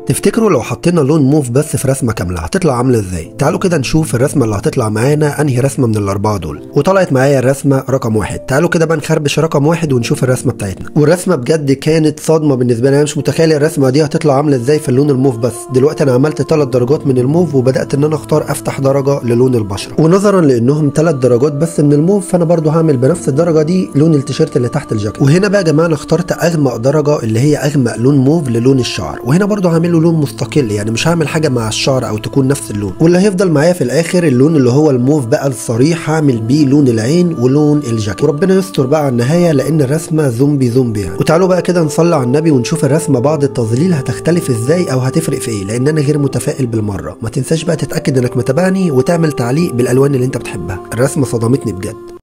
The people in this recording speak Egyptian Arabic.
تفتكروا لو حطينا لون موف بس في رسمه كامله هتطلع عامله ازاي تعالوا كده نشوف الرسمه اللي هتطلع معانا انهي رسمه من الاربعه دول وطلعت معايا الرسمه رقم واحد تعالوا كده بقى نخربش رقم واحد ونشوف الرسمه بتاعتنا والرسمه بجد كانت صدمه بالنسبه لي انا مش متخيل الرسمه دي هتطلع عامله ازاي في اللون الموف بس دلوقتي انا عملت ثلاث درجات من الموف وبدات ان انا اختار افتح درجه للون البشره ونظرا لانهم ثلاث درجات بس من الموف فانا برضو هعمل بنفس الدرجه دي لون التيشيرت اللي تحت الجاكيت وهنا بقى يا جماعه انا اخترت اغمق درجه اللي هي اغمق لون موف للون الشعر وهنا برضو هعمل له لون مستقل يعني مش هعمل حاجه مع الشعر او تكون نفس اللون واللي هيفضل معايا في الاخر اللون اللي هو الموف بقى الصريح هعمل بيه لون العين ولون الجاكيت وربنا يستر بقى على النهايه لان الرسمه زومبي زومبي يعني وتعالوا بقى كده نصلي على النبي ونشوف الرسمه بعد التظليل هتختلف ازاي او هتفرق في ايه لان انا غير متفائل بالمره ما تنساش بقى تتاكد انك متابعني وتعمل تعليق بالالوان اللي انت بتحبها الرسمه صدمتني بجد